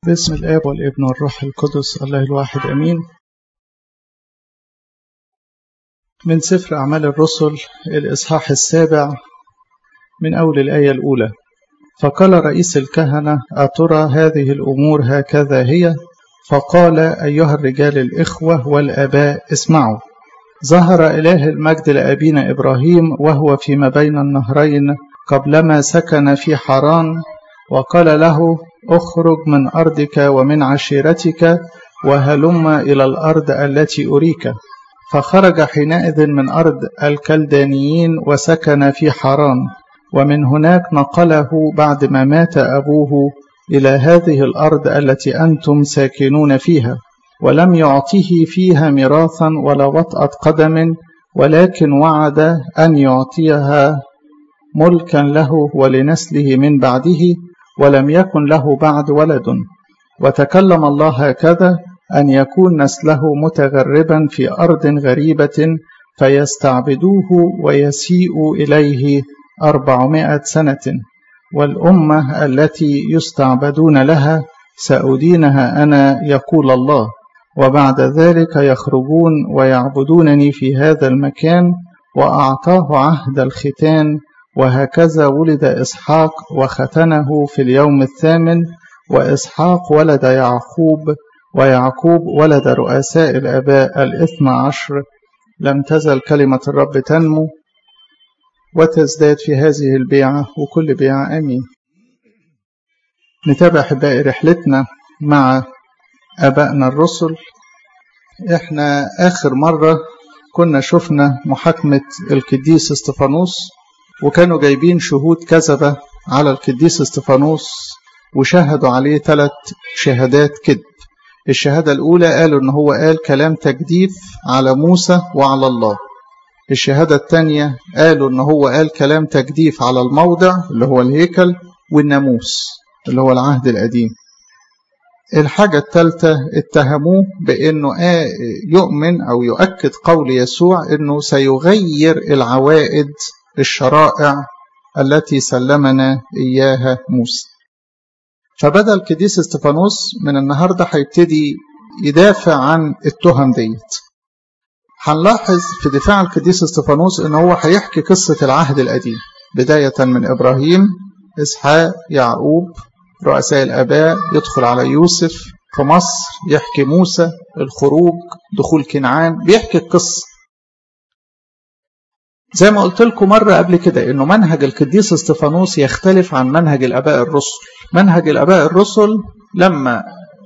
باسم الآب والابن والروح القدس الله الواحد أمين من سفر أعمال الرسل الإصحاح السابع من أول الآية الأولى فقال رئيس الكهنة أترى هذه الأمور هكذا هي فقال أيها الرجال الإخوة والآباء اسمعوا ظهر إله المجد لأبينا إبراهيم وهو فيما بين النهرين قبلما سكن في حران وقال له اخرج من أرضك ومن عشيرتك وهلم إلى الأرض التي أريك فخرج حينئذ من أرض الكلدانيين وسكن في حران ومن هناك نقله بعد ما مات أبوه إلى هذه الأرض التي أنتم ساكنون فيها ولم يعطيه فيها ميراثا ولا وطأة قدم ولكن وعد أن يعطيها ملكا له ولنسله من بعده ولم يكن له بعد ولد وتكلم الله هكذا أن يكون نسله متغربا في أرض غريبة فيستعبدوه ويسيء إليه أربعمائة سنة والأمة التي يستعبدون لها سأدينها أنا يقول الله وبعد ذلك يخرجون ويعبدونني في هذا المكان وأعطاه عهد الختان وهكذا ولد إسحاق وختنه في اليوم الثامن وإسحاق ولد يعقوب ويعقوب ولد رؤساء الآباء الإثنى عشر لم تزل كلمة الرب تنمو وتزداد في هذه البيعة وكل بيعة أمين نتابع أحبائي رحلتنا مع أبائنا الرسل إحنا آخر مرة كنا شفنا محاكمة القديس استفانوس وكانوا جايبين شهود كذبة على القديس استفانوس وشهدوا عليه ثلاث شهادات كذب الشهادة الأولى قالوا إن هو قال كلام تجديف على موسى وعلى الله الشهادة الثانية قالوا إن هو قال كلام تجديف على الموضع اللي هو الهيكل والناموس اللي هو العهد القديم الحاجة الثالثة اتهموه بأنه يؤمن أو يؤكد قول يسوع أنه سيغير العوائد الشرائع التي سلمنا إياها موسى فبدأ القديس استفانوس من النهاردة هيبتدي يدافع عن التهم ديت هنلاحظ في دفاع القديس استفانوس ان هو هيحكي قصة العهد القديم بداية من إبراهيم إسحاق يعقوب رؤساء الآباء يدخل على يوسف في مصر يحكي موسى الخروج دخول كنعان بيحكي القصة زي ما قلت لكم مرة قبل كده انه منهج القديس استفانوس يختلف عن منهج الاباء الرسل منهج الاباء الرسل لما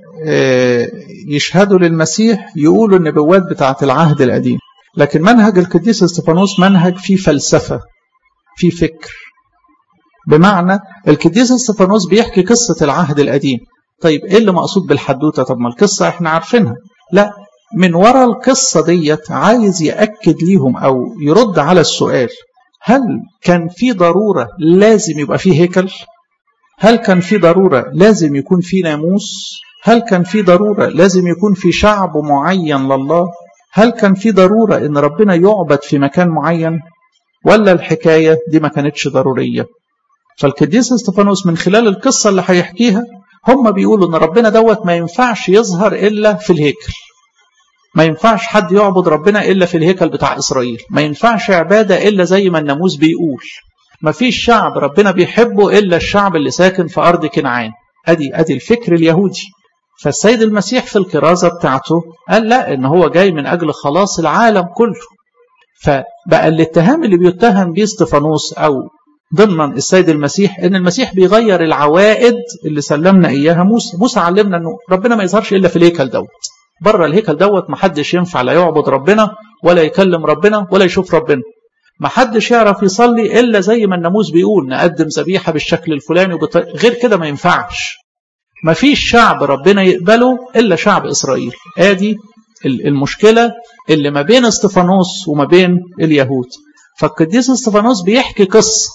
يشهدوا للمسيح يقولوا النبوات بتاعة العهد القديم لكن منهج القديس استفانوس منهج فيه فلسفة فيه فكر بمعنى القديس استفانوس بيحكي قصة العهد القديم طيب ايه اللي مقصود بالحدوتة طب ما القصة احنا عارفينها لا من وراء القصة ديت عايز يأكد ليهم أو يرد على السؤال هل كان في ضرورة لازم يبقى فيه هيكل؟ هل كان في ضرورة لازم يكون في ناموس؟ هل كان في ضرورة لازم يكون في شعب معين لله؟ هل كان في ضرورة إن ربنا يعبد في مكان معين؟ ولا الحكاية دي ما كانتش ضرورية؟ فالقديس استفانوس من خلال القصة اللي هيحكيها هم بيقولوا إن ربنا دوت ما ينفعش يظهر إلا في الهيكل ما ينفعش حد يعبد ربنا إلا في الهيكل بتاع إسرائيل ما ينفعش عبادة إلا زي ما الناموس بيقول ما فيش شعب ربنا بيحبه إلا الشعب اللي ساكن في أرض كنعان أدي أدي الفكر اليهودي فالسيد المسيح في الكرازة بتاعته قال لا إن هو جاي من أجل خلاص العالم كله فبقى الاتهام اللي بيتهم بيه استفانوس أو ضمن السيد المسيح ان المسيح بيغير العوائد اللي سلمنا اياها موسى موسى علمنا انه ربنا ما يظهرش الا في الهيكل دوت بره الهيكل دوت محدش ينفع لا يعبد ربنا ولا يكلم ربنا ولا يشوف ربنا محدش يعرف يصلي الا زي ما الناموس بيقول نقدم ذبيحه بالشكل الفلاني وبط... غير كده ما ينفعش ما فيش شعب ربنا يقبله الا شعب اسرائيل ادي المشكله اللي ما بين استفانوس وما بين اليهود فالقديس استفانوس بيحكي قصه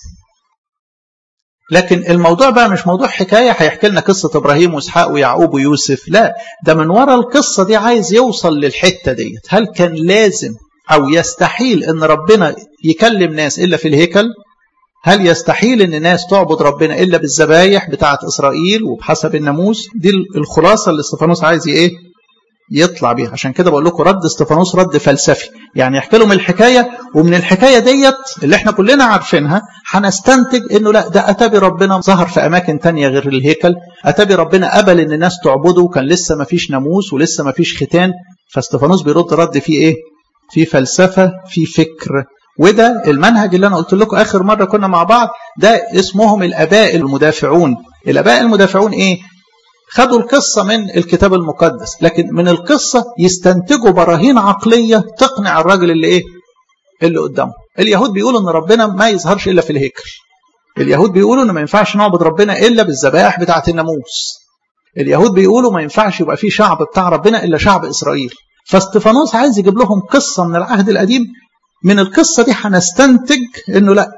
لكن الموضوع بقى مش موضوع حكاية هيحكي لنا قصة إبراهيم وإسحاق ويعقوب ويوسف لا ده من ورا القصة دي عايز يوصل للحتة ديت هل كان لازم أو يستحيل إن ربنا يكلم ناس إلا في الهيكل هل يستحيل ان الناس تعبد ربنا الا بالذبايح بتاعه اسرائيل وبحسب الناموس دي الخلاصه اللي استفانوس عايز ايه يطلع بيها عشان كده بقول لكم رد استفانوس رد فلسفي يعني يحكي لهم الحكايه ومن الحكايه ديت اللي احنا كلنا عارفينها هنستنتج انه لا ده اتى ربنا ظهر في اماكن تانية غير الهيكل اتى ربنا قبل ان الناس تعبده وكان لسه ما فيش ناموس ولسه ما فيش ختان فاستفانوس بيرد رد فيه ايه في فلسفه في فكر وده المنهج اللي انا قلت لكم اخر مره كنا مع بعض ده اسمهم الاباء المدافعون الاباء المدافعون ايه خدوا القصة من الكتاب المقدس لكن من القصة يستنتجوا براهين عقلية تقنع الراجل اللي ايه اللي قدامه اليهود بيقولوا ان ربنا ما يظهرش الا في الهيكل اليهود بيقولوا ان ما ينفعش نعبد ربنا الا بالذبائح بتاعه الناموس اليهود بيقولوا ما ينفعش يبقى في شعب بتاع ربنا الا شعب اسرائيل فاستفانوس عايز يجيب لهم قصة من العهد القديم من القصة دي هنستنتج انه لا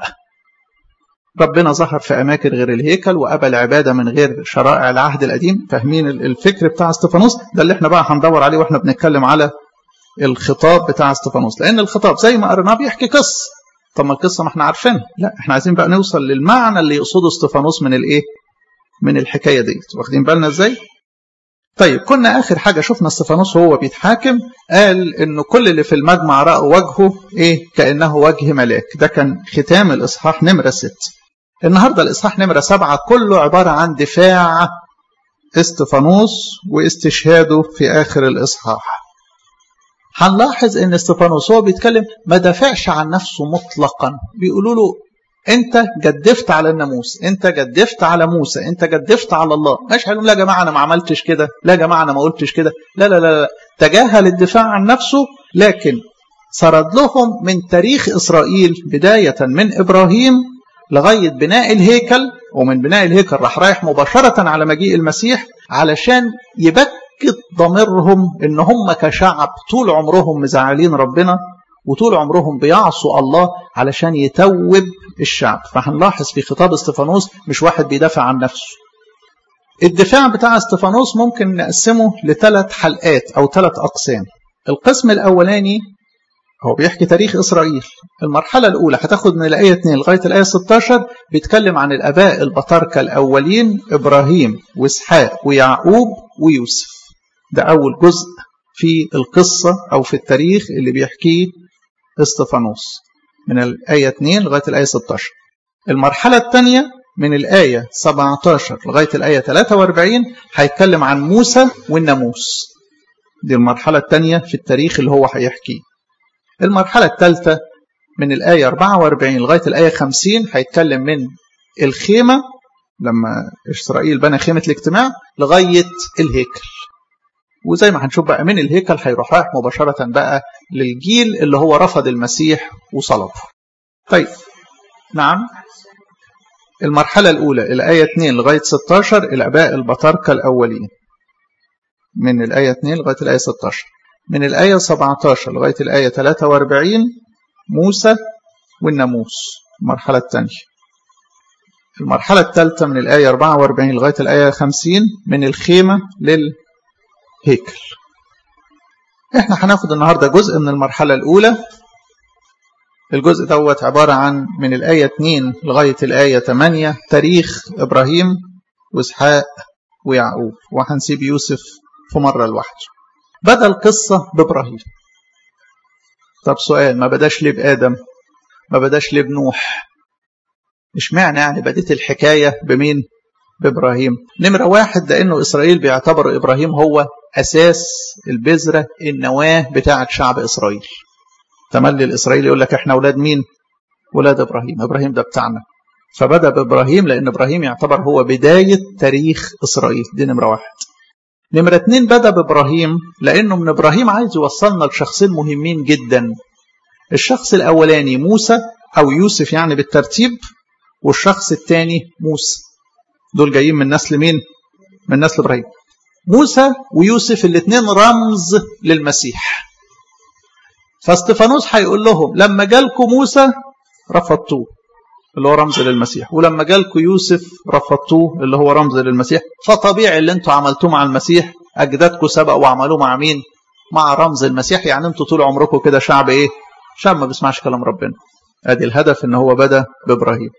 ربنا ظهر في أماكن غير الهيكل وأبى العبادة من غير شرائع العهد القديم فاهمين الفكر بتاع استفانوس ده اللي احنا بقى هندور عليه واحنا بنتكلم على الخطاب بتاع استفانوس لأن الخطاب زي ما قريناه بيحكي قصة طب ما القصة ما احنا عارفينها لا احنا عايزين بقى نوصل للمعنى اللي يقصده استفانوس من الايه من الحكاية ديت واخدين بالنا ازاي طيب كنا آخر حاجة شفنا استفانوس وهو بيتحاكم قال إنه كل اللي في المجمع رأوا وجهه إيه كأنه وجه ملاك ده كان ختام الإصحاح نمرة ست النهاردة الإصحاح نمرة سبعة كله عبارة عن دفاع استفانوس واستشهاده في آخر الإصحاح هنلاحظ ان استفانوس هو بيتكلم ما دافعش عن نفسه مطلقا بيقولوا له انت جدفت على الناموس انت جدفت على موسى انت جدفت على الله مش هيقول لا يا جماعه انا ما عملتش كده لا يا جماعه انا ما قلتش كده لا لا لا, لا. تجاهل الدفاع عن نفسه لكن سرد لهم من تاريخ اسرائيل بدايه من ابراهيم لغايه بناء الهيكل ومن بناء الهيكل راح رايح مباشره على مجيء المسيح علشان يبكت ضميرهم ان هم كشعب طول عمرهم مزعلين ربنا وطول عمرهم بيعصوا الله علشان يتوب الشعب فهنلاحظ في خطاب استفانوس مش واحد بيدافع عن نفسه الدفاع بتاع استفانوس ممكن نقسمه لثلاث حلقات او ثلاث اقسام القسم الاولاني هو بيحكي تاريخ اسرائيل المرحله الاولى هتاخد من الايه 2 لغايه الايه 16 بيتكلم عن الاباء البطاركه الاولين ابراهيم واسحاق ويعقوب ويوسف ده اول جزء في القصه او في التاريخ اللي بيحكيه استفانوس من الآية 2 لغاية الآية 16 المرحلة الثانية من الآية 17 لغاية الآية 43 هيتكلم عن موسى والناموس دي المرحلة الثانية في التاريخ اللي هو هيحكيه المرحلة الثالثة من الآية 44 لغاية الآية 50 هيتكلم من الخيمة لما إسرائيل بنى خيمة الاجتماع لغاية الهيكل وزي ما هنشوف بقى من الهيكل هيروح رايح مباشرة بقى للجيل اللي هو رفض المسيح وصلبه. طيب نعم المرحلة الأولى الآية 2 لغاية 16 الآباء البطاركة الأولين. من الآية 2 لغاية الآية 16. من الآية 17 لغاية الآية 43 موسى والناموس المرحلة الثانية. المرحلة الثالثة من الآية 44 لغاية الآية 50 من الخيمة لل هيكل احنا هناخد النهاردة جزء من المرحلة الأولى الجزء دوت عبارة عن من الآية 2 لغاية الآية 8 تاريخ إبراهيم وإسحاق ويعقوب وهنسيب يوسف في مرة لوحده بدأ القصة بإبراهيم طب سؤال ما بداش ليه بآدم ما بداش ليه بنوح اشمعنى يعني بديت الحكاية بمين بإبراهيم نمرة واحد لأنه إسرائيل بيعتبر إبراهيم هو أساس البذرة النواة بتاعة شعب إسرائيل تملي الإسرائيلي يقول لك إحنا أولاد مين ولاد إبراهيم إبراهيم ده بتاعنا فبدأ بإبراهيم لأن إبراهيم يعتبر هو بداية تاريخ إسرائيل دي نمرة واحد نمرة اتنين بدأ بإبراهيم لأنه من إبراهيم عايز يوصلنا لشخصين مهمين جدا الشخص الأولاني موسى أو يوسف يعني بالترتيب والشخص الثاني موسى دول جايين من نسل مين من نسل إبراهيم موسى ويوسف الاثنين رمز للمسيح فاستفانوس هيقول لهم لما جالكم موسى رفضتوه اللي هو رمز للمسيح ولما جالكم يوسف رفضتوه اللي هو رمز للمسيح فطبيعي اللي انتوا عملتوه مع المسيح اجدادكم سبقوا وعملوه مع مين مع رمز المسيح يعني انتوا طول عمركم كده شعب ايه شعب ما بيسمعش كلام ربنا ادي الهدف ان هو بدا بابراهيم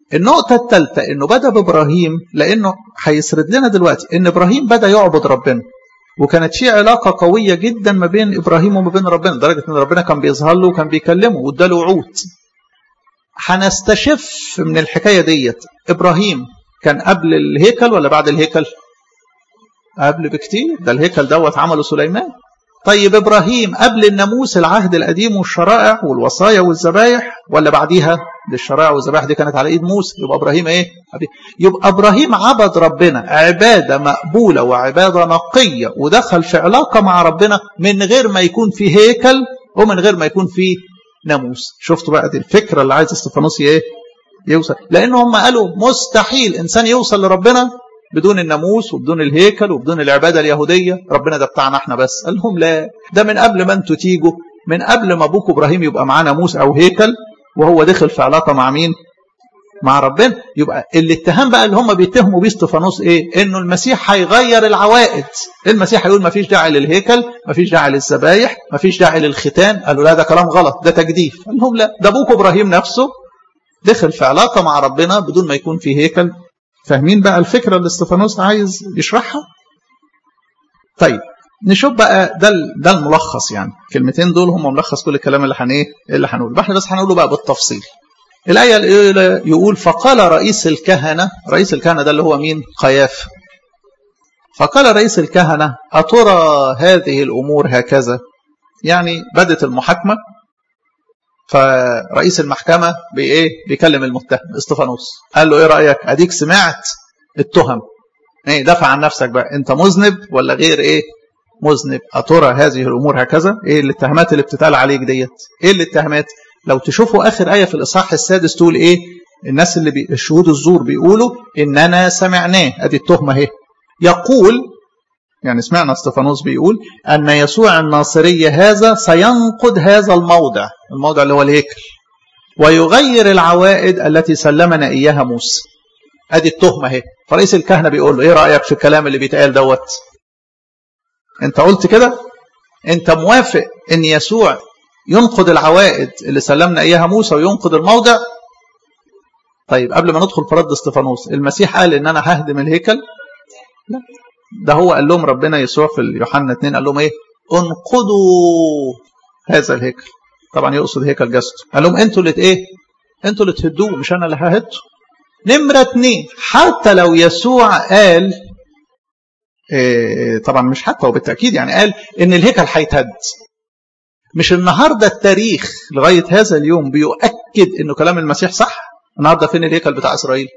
النقطة الثالثة انه بدأ بابراهيم لانه هيسرد لنا دلوقتي ان ابراهيم بدأ يعبد ربنا وكانت في علاقة قوية جدا ما بين ابراهيم وما بين ربنا لدرجة ان ربنا كان بيظهر له وكان بيكلمه واداله وعود هنستشف من الحكاية ديت ابراهيم كان قبل الهيكل ولا بعد الهيكل قبل بكتير ده الهيكل دوت عمله سليمان طيب ابراهيم قبل الناموس العهد القديم والشرائع والوصايا والذبايح ولا بعديها دي الشرائع والذبائح دي كانت على ايد موسى يبقى ابراهيم ايه يبقى ابراهيم عبد ربنا عباده مقبوله وعباده نقيه ودخل في علاقه مع ربنا من غير ما يكون في هيكل ومن غير ما يكون في ناموس شفتوا بقى دي الفكره اللي عايز استفانوس ايه يوصل لان هم قالوا مستحيل انسان يوصل لربنا بدون الناموس وبدون الهيكل وبدون العباده اليهوديه ربنا ده بتاعنا احنا بس قال لهم لا ده من قبل ما انتوا تيجوا من قبل ما ابوك ابراهيم يبقى معاه ناموس او هيكل وهو دخل في علاقه مع مين مع ربنا يبقى الاتهام بقى اللي هم بيتهموا بيه استفانوس ايه انه المسيح هيغير العوائد المسيح هيقول ما فيش داعي للهيكل ما فيش داعي للذبايح ما فيش داعي للختان قالوا لا ده كلام غلط ده تجديف قال لهم لا ده ابوك ابراهيم نفسه دخل في علاقه مع ربنا بدون ما يكون في هيكل فاهمين بقى الفكرة اللي استفانوس عايز يشرحها طيب نشوف بقى ده ده الملخص يعني الكلمتين دول هم ملخص كل الكلام اللي هن ايه اللي هنقوله احنا بس هنقوله بقى بالتفصيل الآية الأولى يقول فقال رئيس الكهنة رئيس الكهنة ده اللي هو مين قياف فقال رئيس الكهنة أترى هذه الأمور هكذا يعني بدت المحاكمة فرئيس المحكمة بإيه بيكلم المتهم استفانوس قال له إيه رأيك أديك سمعت التهم إيه دافع عن نفسك بقى أنت مذنب ولا غير إيه مذنب أترى هذه الأمور هكذا إيه الاتهامات اللي بتتقال عليك ديت إيه الاتهامات لو تشوفوا آخر آية في الإصحاح السادس تقول إيه الناس اللي بي... الشهود الزور بيقولوا إننا سمعناه أدي التهمة اهي يقول يعني سمعنا استفانوس بيقول أن يسوع الناصري هذا سينقض هذا الموضع الموضع اللي هو الهيكل ويغير العوائد التي سلمنا إياها موسى أدي التهمة اهي فرئيس الكهنة بيقول له إيه رأيك في الكلام اللي بيتقال دوت أنت قلت كده أنت موافق أن يسوع ينقض العوائد اللي سلمنا إياها موسى وينقض الموضع طيب قبل ما ندخل في رد استفانوس المسيح قال ان انا ههدم الهيكل لا ده هو قال لهم ربنا يسوع في يوحنا 2 قال لهم ايه انقضوا هذا الهيكل طبعا يقصد هيكل جسده قال لهم انتوا اللي ايه انتوا اللي تهدوه مش انا اللي ههده نمرة اتنين حتى لو يسوع قال إيه طبعا مش حتى وبالتأكيد يعني قال ان الهيكل هيتهد مش النهاردة التاريخ لغاية هذا اليوم بيؤكد انه كلام المسيح صح النهاردة فين الهيكل بتاع اسرائيل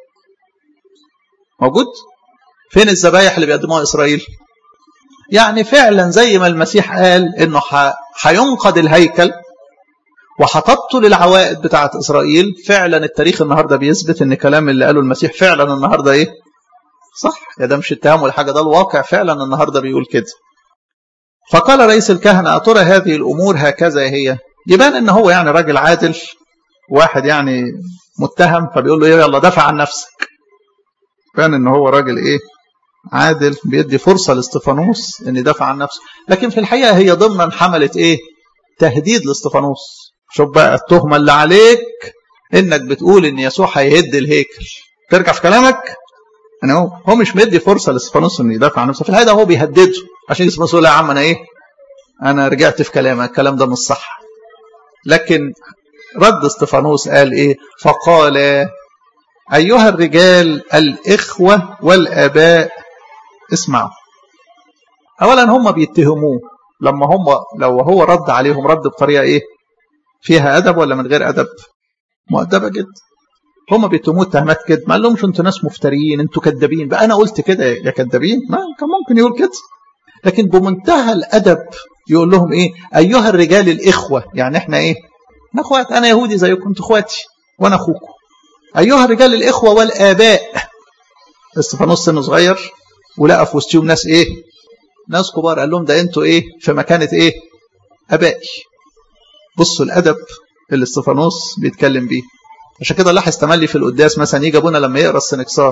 موجود فين الذبايح اللي بيقدموها اسرائيل يعني فعلا زي ما المسيح قال انه هينقض الهيكل وهتبطل العوائد بتاعت اسرائيل فعلا التاريخ النهارده بيثبت ان كلام اللي قاله المسيح فعلا النهارده ايه صح يا ده مش اتهام ولا حاجه ده الواقع فعلا النهارده بيقول كده فقال رئيس الكهنه اترى هذه الامور هكذا هي يبان ان هو يعني راجل عادل واحد يعني متهم فبيقول له ايه يلا دافع عن نفسك بان ان هو راجل ايه عادل بيدي فرصة لاستفانوس ان يدافع عن نفسه لكن في الحقيقة هي ضمنا حملت ايه تهديد لاستفانوس شوف بقى التهمة اللي عليك انك بتقول ان يسوع هيهد الهيكل ترجع في كلامك يعني هو هو مش مدي فرصة لاستفانوس انه يدافع عن نفسه في الحقيقة هو بيهدده عشان استفانوس يقول يا عم انا ايه انا رجعت في كلامك الكلام ده مش صح لكن رد استفانوس قال ايه فقال ايها الرجال الاخوه والاباء اسمعوا اولا هم بيتهموه لما هم لو هو رد عليهم رد بطريقه ايه فيها ادب ولا من غير ادب مؤدبه جدا هم بيتهموه اتهامات كده ما قال لهمش انتوا ناس مفتريين انتوا كذابين بقى انا قلت كده يا كذابين ما كان ممكن يقول كده لكن بمنتهى الادب يقول لهم ايه ايها الرجال الاخوه يعني احنا ايه احنا اخوات انا يهودي زيكم انتوا اخواتي وانا اخوكم ايها الرجال الاخوه والاباء استفانوس سنه صغير ولقى في وسطهم ناس ايه ناس كبار قال لهم ده انتوا ايه في مكانه ايه ابائي بصوا الادب اللي استفانوس بيتكلم بيه عشان كده لاحظ تملي في القداس مثلا يجي ابونا لما يقرا السنكسار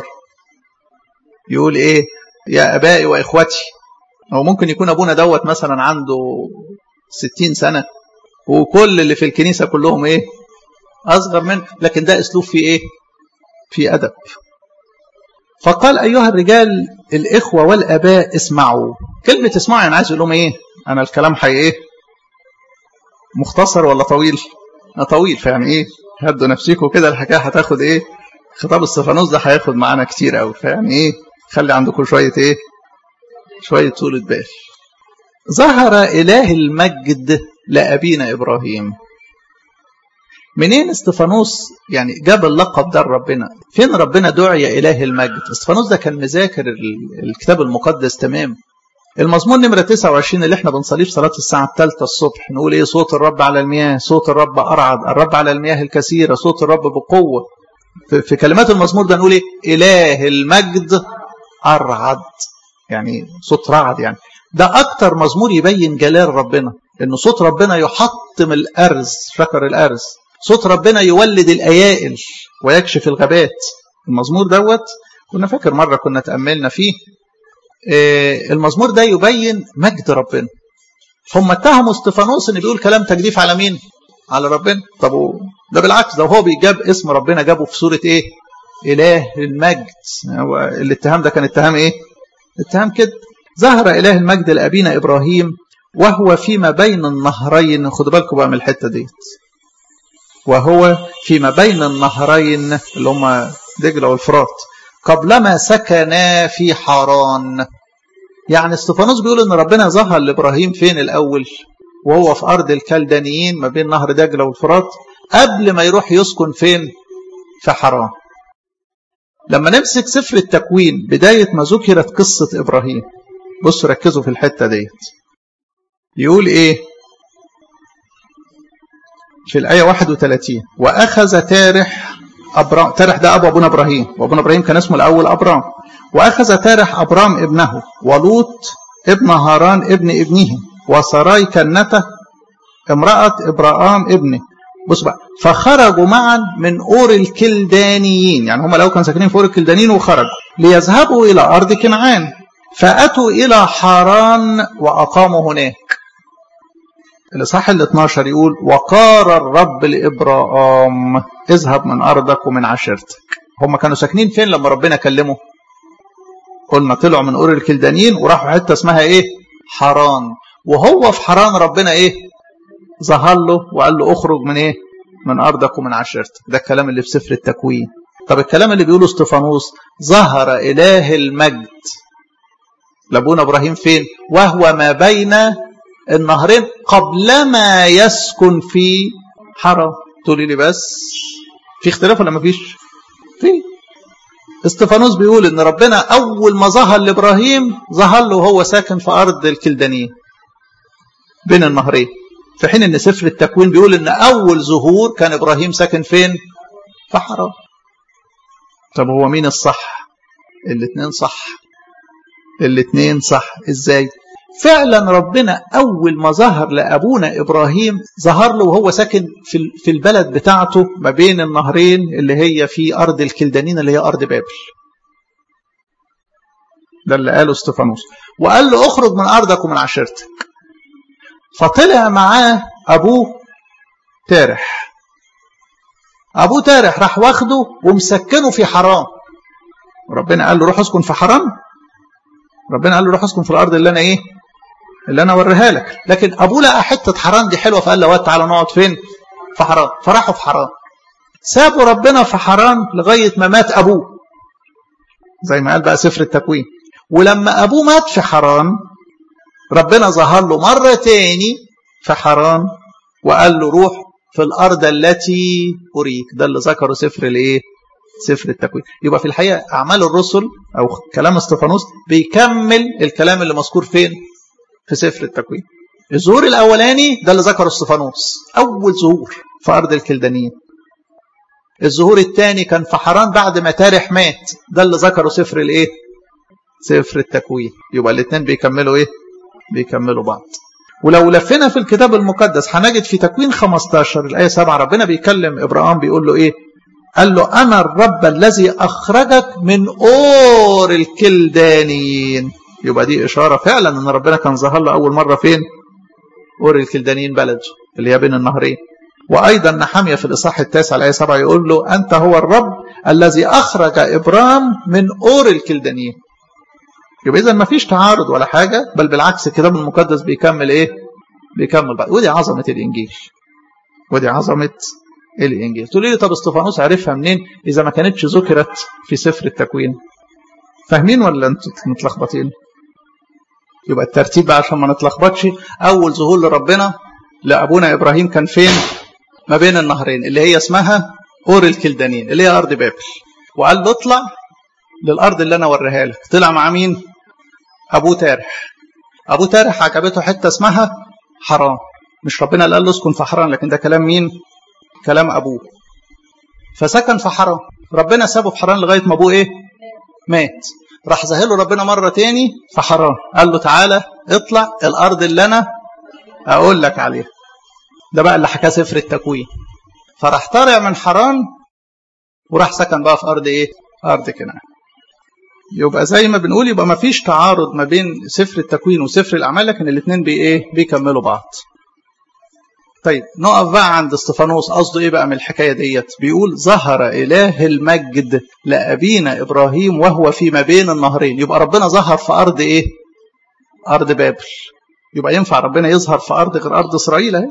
يقول ايه يا ابائي واخوتي او ممكن يكون ابونا دوت مثلا عنده ستين سنه وكل اللي في الكنيسه كلهم ايه اصغر منه لكن ده اسلوب فيه ايه في أدب فقال أيها الرجال الإخوة والأباء اسمعوا كلمة اسمعوا يعني عايز يقول لهم إيه أنا الكلام حي إيه مختصر ولا طويل طويل فيعني إيه هدوا نفسيكم كده الحكاية هتاخد إيه خطاب الصفانوس ده هياخد معانا كتير قوي فيعني إيه خلي عندكم شوية إيه شوية طولة بال ظهر إله المجد لأبينا إبراهيم منين استفانوس يعني جاب اللقب ده لربنا فين ربنا دعي إله المجد استفانوس ده كان مذاكر الكتاب المقدس تمام المزمور نمرة 29 اللي احنا بنصليه في صلاة الساعة الثالثة الصبح نقول ايه صوت الرب على المياه صوت الرب أرعد الرب على المياه الكثيرة صوت الرب بقوة في, في كلمات المزمور ده نقول ايه إله المجد أرعد يعني صوت رعد يعني ده أكتر مزمور يبين جلال ربنا إن صوت ربنا يحطم الأرز شكر الأرز صوت ربنا يولد الأيائل ويكشف الغابات المزمور دوت كنا فاكر مرة كنا تأملنا فيه المزمور ده يبين مجد ربنا هم اتهموا استفانوس ان بيقول كلام تجديف على مين على ربنا طب ده بالعكس ده هو بيجاب اسم ربنا جابه في سورة ايه اله المجد هو الاتهام ده كان اتهام ايه اتهام كده ظهر اله المجد لابينا ابراهيم وهو فيما بين النهرين خدوا بالكم بقى من الحته ديت وهو فيما بين النهرين اللي هما دجله والفرات قبلما سكنا في حران يعني استفانوس بيقول ان ربنا ظهر لابراهيم فين الاول وهو في ارض الكلدانيين ما بين نهر دجله والفرات قبل ما يروح يسكن فين في حران لما نمسك سفر التكوين بدايه ما ذكرت قصه ابراهيم بصوا ركزوا في الحته ديت يقول ايه في الآية 31 وأخذ تارح أبرام تارح ده أبو أبونا إبراهيم وأبونا إبراهيم كان اسمه الأول أبرام وأخذ تارح أبرام ابنه ولوط ابن هاران ابن ابنه وسراي كنته امرأة إبراهام ابنه بص بقى فخرجوا معا من أور الكلدانيين يعني هم الأول كانوا ساكنين في أور الكلدانيين وخرجوا ليذهبوا إلى أرض كنعان فأتوا إلى حران وأقاموا هناك الإصحاح ال 12 يقول وقار الرب لإبراهام اذهب من أرضك ومن عشيرتك هم كانوا ساكنين فين لما ربنا كلمه قلنا طلعوا من أور الكلدانيين وراحوا حتة اسمها إيه حران وهو في حران ربنا إيه ظهر له وقال له اخرج من إيه من أرضك ومن عشيرتك ده الكلام اللي في سفر التكوين طب الكلام اللي بيقوله استفانوس ظهر إله المجد لابونا إبراهيم فين وهو ما بين النهرين قبلما يسكن في حرم تقولي لي بس في اختلاف ولا مفيش في استفانوس بيقول ان ربنا اول ما ظهر لابراهيم ظهر له وهو ساكن في ارض الكلدانيين بين النهرين في حين ان سفر التكوين بيقول ان اول ظهور كان ابراهيم ساكن فين في حرم طب هو مين الصح الاثنين صح الاثنين صح ازاي فعلا ربنا أول ما ظهر لأبونا إبراهيم ظهر له وهو ساكن في في البلد بتاعته ما بين النهرين اللي هي في أرض الكلدانين اللي هي أرض بابل ده اللي قاله استفانوس وقال له اخرج من أرضك ومن عشيرتك فطلع معاه أبوه تارح أبوه تارح راح واخده ومسكنه في حرام ربنا قال له روح اسكن في حرام ربنا قال له روح اسكن في الأرض اللي أنا إيه اللي انا اوريها لك لكن ابوه لقى حته حرام دي حلوه فقال له تعالى نقعد فين في حرام فراحوا في حرام سابوا ربنا في حرام لغايه ما مات ابوه زي ما قال بقى سفر التكوين ولما ابوه مات في حرام ربنا ظهر له مره تاني في حرام وقال له روح في الارض التي اريك ده اللي ذكره سفر الايه سفر التكوين يبقى في الحقيقه اعمال الرسل او كلام استفانوس بيكمل الكلام اللي مذكور فين في سفر التكوين الظهور الاولاني ده اللي ذكره استفانوس اول ظهور في ارض الكلدانيين الظهور الثاني كان في حران بعد ما تارح مات ده اللي ذكره سفر الايه سفر التكوين يبقى الاثنين بيكملوا ايه بيكملوا بعض ولو لفينا في الكتاب المقدس هنجد في تكوين 15 الايه 7 ربنا بيكلم ابراهيم بيقول له ايه قال له انا الرب الذي اخرجك من اور الكلدانيين يبقى دي إشارة فعلا أن ربنا كان ظهر له أول مرة فين؟ أور الكلدانيين بلده اللي هي بين النهرين وأيضا نحمية في الإصحاح التاسع الآية 7 يقول له أنت هو الرب الذي أخرج إبرام من أور الكلدانيين يبقى إذا ما فيش تعارض ولا حاجة بل بالعكس الكتاب المقدس بيكمل إيه؟ بيكمل بقى ودي عظمة الإنجيل ودي عظمة الإنجيل تقول لي طب استفانوس عرفها منين إذا ما كانتش ذكرت في سفر التكوين فاهمين ولا انتوا متلخبطين يبقى الترتيب بقى عشان ما نتلخبطش أول ظهور لربنا لأبونا إبراهيم كان فين ما بين النهرين اللي هي اسمها أور الكلدانين اللي هي أرض بابل وقال له اطلع للأرض اللي أنا أوريها لك طلع مع مين أبو تارح أبو تارح عجبته حتة اسمها حرام مش ربنا اللي قال له اسكن في حرام لكن ده كلام مين كلام أبوه فسكن في حرام ربنا سابه في حرام لغاية ما أبوه إيه مات راح ظاهر له ربنا مرة تاني في حرام قال له تعالى اطلع الأرض اللي أنا أقول لك عليها ده بقى اللي حكاه سفر التكوين فراح طالع من حران وراح سكن بقى في أرض إيه أرض كنعان يبقى زي ما بنقول يبقى ما فيش تعارض ما بين سفر التكوين وسفر الأعمال لكن الاثنين بي إيه بيكملوا بعض طيب نقف بقى عند استفانوس قصده ايه بقى من الحكايه ديت بيقول ظهر اله المجد لابينا ابراهيم وهو في ما بين النهرين يبقى ربنا ظهر في ارض ايه ارض بابل يبقى ينفع ربنا يظهر في ارض غير ارض اسرائيل اهي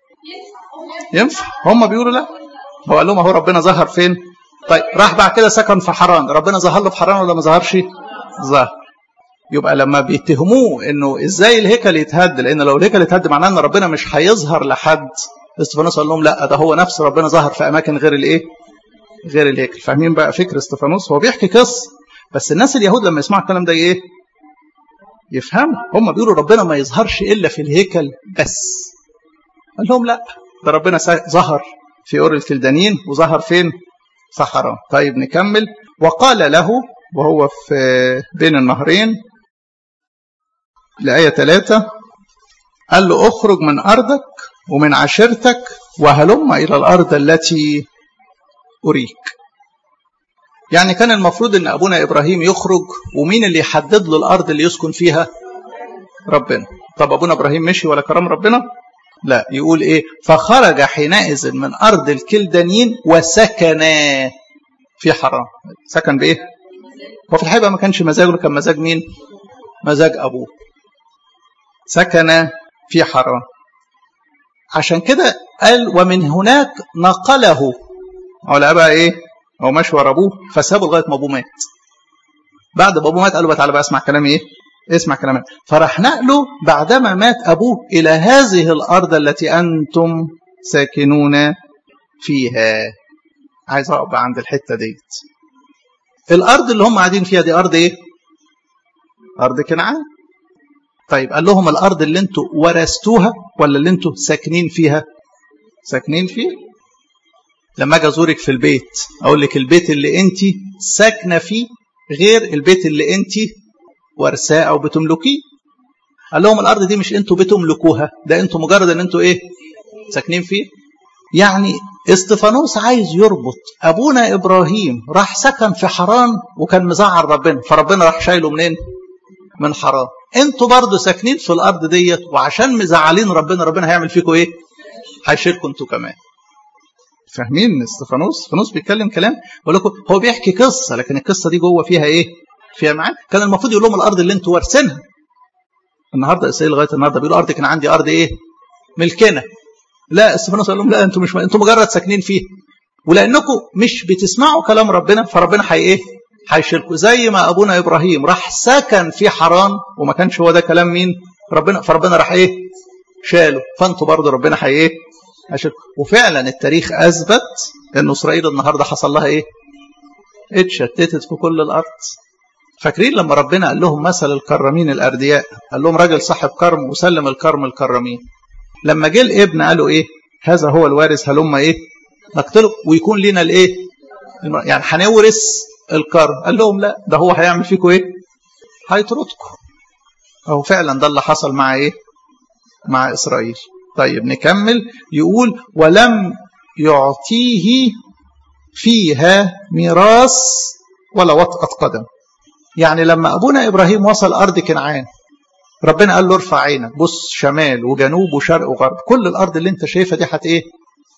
ينفع هم بيقولوا لا هو قال لهم اهو ربنا ظهر فين طيب راح بعد كده سكن في حران ربنا ظهر له في حران ولا ما ظهرش ظهر يبقى لما بيتهموه انه ازاي الهيكل يتهد لان لو الهيكل يتهد معناه ان ربنا مش هيظهر لحد استفانوس قال لهم لا ده هو نفس ربنا ظهر في اماكن غير الايه غير الهيكل فاهمين بقى فكر استفانوس هو بيحكي قصه بس الناس اليهود لما يسمعوا الكلام ده ايه يفهموا هم بيقولوا ربنا ما يظهرش الا في الهيكل بس قال لهم لا ده ربنا ظهر في اور الكلدانيين وظهر فين في حرام طيب نكمل وقال له وهو في بين النهرين لآية ثلاثة قال له اخرج من أرضك ومن عشيرتك وهلم إلى الأرض التي أريك يعني كان المفروض أن أبونا إبراهيم يخرج ومين اللي يحدد له الأرض اللي يسكن فيها ربنا طب أبونا إبراهيم مشي ولا كرم ربنا لا يقول إيه فخرج حينئذ من أرض الكلدانيين وسكن في حرام سكن بإيه هو في الحقيقة ما كانش مزاجه كان مزاج مين مزاج أبوه سكن في حرام عشان كده قال ومن هناك نقله على بقى ايه هو ماشي ورا ابوه فسابه لغايه ما ابوه مات بعد ما ابوه مات قال له بقى تعالى بقى اسمع كلامي ايه اسمع كلامي فراح نقله بعدما مات ابوه الى هذه الارض التي انتم ساكنون فيها عايز اقف عند الحته ديت الارض اللي هم قاعدين فيها دي ارض ايه ارض كنعان طيب قال لهم الارض اللي انتوا ورثتوها ولا اللي انتوا ساكنين فيها ساكنين فيها لما اجي ازورك في البيت اقول لك البيت اللي انت ساكنه فيه غير البيت اللي انت ورثاه او بتملكيه قال لهم الارض دي مش انتوا بتملكوها ده انتوا مجرد ان انتوا ايه ساكنين فيه يعني استفانوس عايز يربط ابونا ابراهيم راح سكن في حران وكان مزعل ربنا فربنا راح شايله منين من حرام انتوا برضه ساكنين في الارض ديت وعشان مزعلين ربنا ربنا هيعمل فيكم ايه هيشيلكم انتوا كمان فاهمين استفانوس استفانوس بيتكلم كلام بقول لكم هو بيحكي قصه لكن القصه دي جوه فيها ايه فيها معاه كان المفروض يقول لهم الارض اللي انتوا وارثينها النهارده اسرائيل لغايه النهارده بيقولوا ارض كان عندي ارض ايه ملكنا لا استفانوس قال لهم لا انتوا مش انتوا مجرد ساكنين فيها ولانكم مش بتسمعوا كلام ربنا فربنا هي ايه هيشيلكم زي ما ابونا ابراهيم راح سكن في حران وما كانش هو ده كلام مين ربنا فربنا راح ايه شاله فانتوا برضه ربنا هي ايه هيشيلكم وفعلا التاريخ اثبت ان اسرائيل النهارده حصل لها ايه اتشتتت في كل الارض فاكرين لما ربنا قال لهم مثل الكرمين الاردياء قال لهم راجل صاحب كرم وسلم الكرم الكرمين لما جه الابن قالوا ايه هذا هو الوارث هلم ايه نقتله ويكون لنا الايه يعني هنورث الكرم قال لهم لا ده هو هيعمل فيكم ايه هيطردكم اهو فعلا ده اللي حصل مع ايه مع اسرائيل طيب نكمل يقول ولم يعطيه فيها ميراث ولا وطأة قدم يعني لما ابونا ابراهيم وصل ارض كنعان ربنا قال له ارفع عينك بص شمال وجنوب وشرق وغرب كل الارض اللي انت شايفها دي هت ايه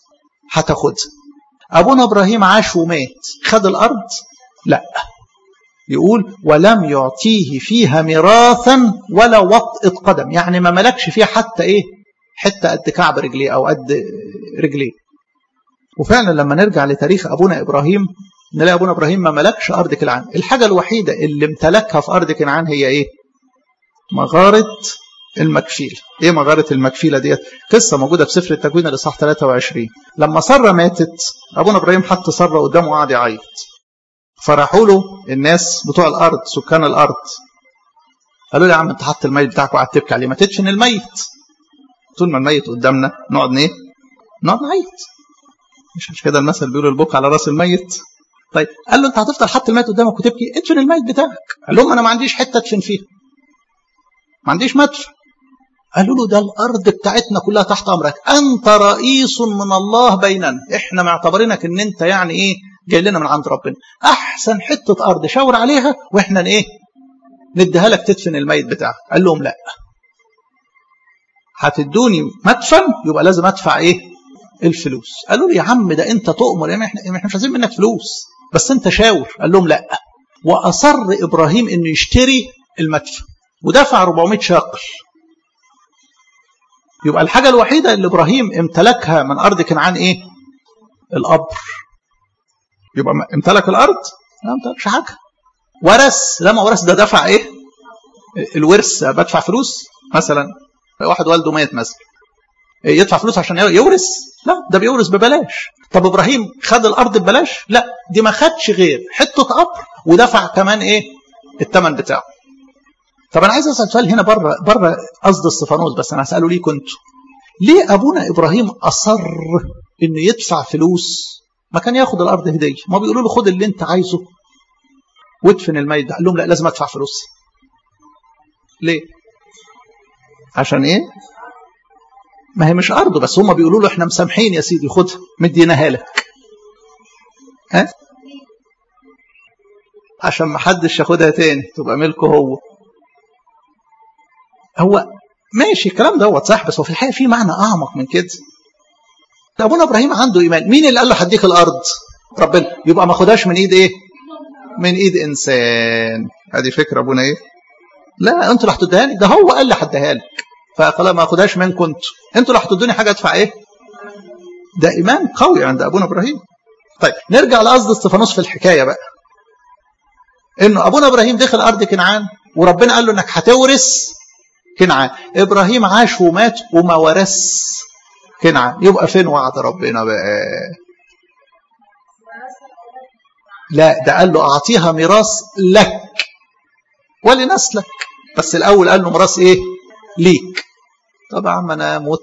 هتاخدها ابونا ابراهيم عاش ومات خد الارض لا يقول ولم يعطيه فيها ميراثا ولا وطئة قدم يعني ما ملكش فيها حتى ايه حتى قد كعب رجليه او قد رجليه وفعلا لما نرجع لتاريخ ابونا ابراهيم نلاقي ابونا ابراهيم ما ملكش ارض كنعان الحاجه الوحيده اللي امتلكها في ارض كنعان هي ايه مغاره المكفيل ايه مغاره المكفيله ديت قصه موجوده في سفر التكوين الاصحاح 23 لما ساره ماتت ابونا ابراهيم حط ساره قدامه وقعد يعيط فراحوا له الناس بتوع الارض سكان الارض قالوا له يا عم انت حط الميت بتاعك وقعدت تبكي عليه ما تدفن الميت طول ما الميت قدامنا نقعد ايه نقعد نعيط مش مش كده المثل بيقول البكا على راس الميت طيب قال له انت هتفضل حط الميت قدامك وتبكي ادفن الميت بتاعك قال لهم انا ما عنديش حته ادفن فيها ما عنديش مدفن قالوا له ده الارض بتاعتنا كلها تحت امرك انت رئيس من الله بيننا احنا معتبرينك ان انت يعني ايه جاي لنا من عند ربنا احسن حته ارض شاور عليها واحنا ايه نديها لك تدفن الميت بتاعك قال لهم لا هتدوني مدفن يبقى لازم ادفع ايه الفلوس قالوا له يا عم ده انت تؤمر يعني احنا احنا مش عايزين منك فلوس بس انت شاور قال لهم لا واصر ابراهيم انه يشتري المدفن ودفع 400 شاقل يبقى الحاجه الوحيده اللي ابراهيم امتلكها من ارض كنعان ايه القبر يبقى امتلك الارض لا امتلكش حاجه ورث لما ورث ده دفع ايه الورث بدفع فلوس مثلا واحد والده مات مثلا يدفع فلوس عشان يورث لا ده بيورث ببلاش طب ابراهيم خد الارض ببلاش لا دي ما خدش غير حته قبر ودفع كمان ايه الثمن بتاعه طب انا عايز اسال سؤال هنا بره بره قصد استفانوس بس انا هساله ليكم انتوا ليه ابونا ابراهيم اصر انه يدفع فلوس ما كان ياخد الارض هديه ما بيقولوا له خد اللي انت عايزه وادفن الميت ده قال لهم لا لازم ادفع فلوس ليه عشان ايه ما هي مش ارضه بس هم بيقولوا له احنا مسامحين يا سيدي خدها مديناها لك ها عشان ما حدش ياخدها تاني تبقى ملكه هو هو ماشي الكلام دوت صح بس هو في الحقيقه في معنى اعمق من كده ابونا ابراهيم عنده ايمان مين اللي قال له هديك الارض ربنا يبقى ما خدهاش من ايد ايه من ايد انسان هذه فكره ابونا ايه لا انتوا اللي هتديها لي ده هو قال لي هديها لك فخلاص ما اخدهاش منكم انتوا انتوا اللي هتدوني حاجه ادفع ايه ده ايمان قوي عند ابونا ابراهيم طيب نرجع لقصد استفانوس في الحكايه بقى انه ابونا ابراهيم دخل ارض كنعان وربنا قال له انك هتورث كنعان ابراهيم عاش ومات وما ورث كنعان يبقى فين وعد ربنا بقى لا ده قال له اعطيها ميراث لك ولنسلك بس الاول قال له ميراث ايه ليك طبعا انا مت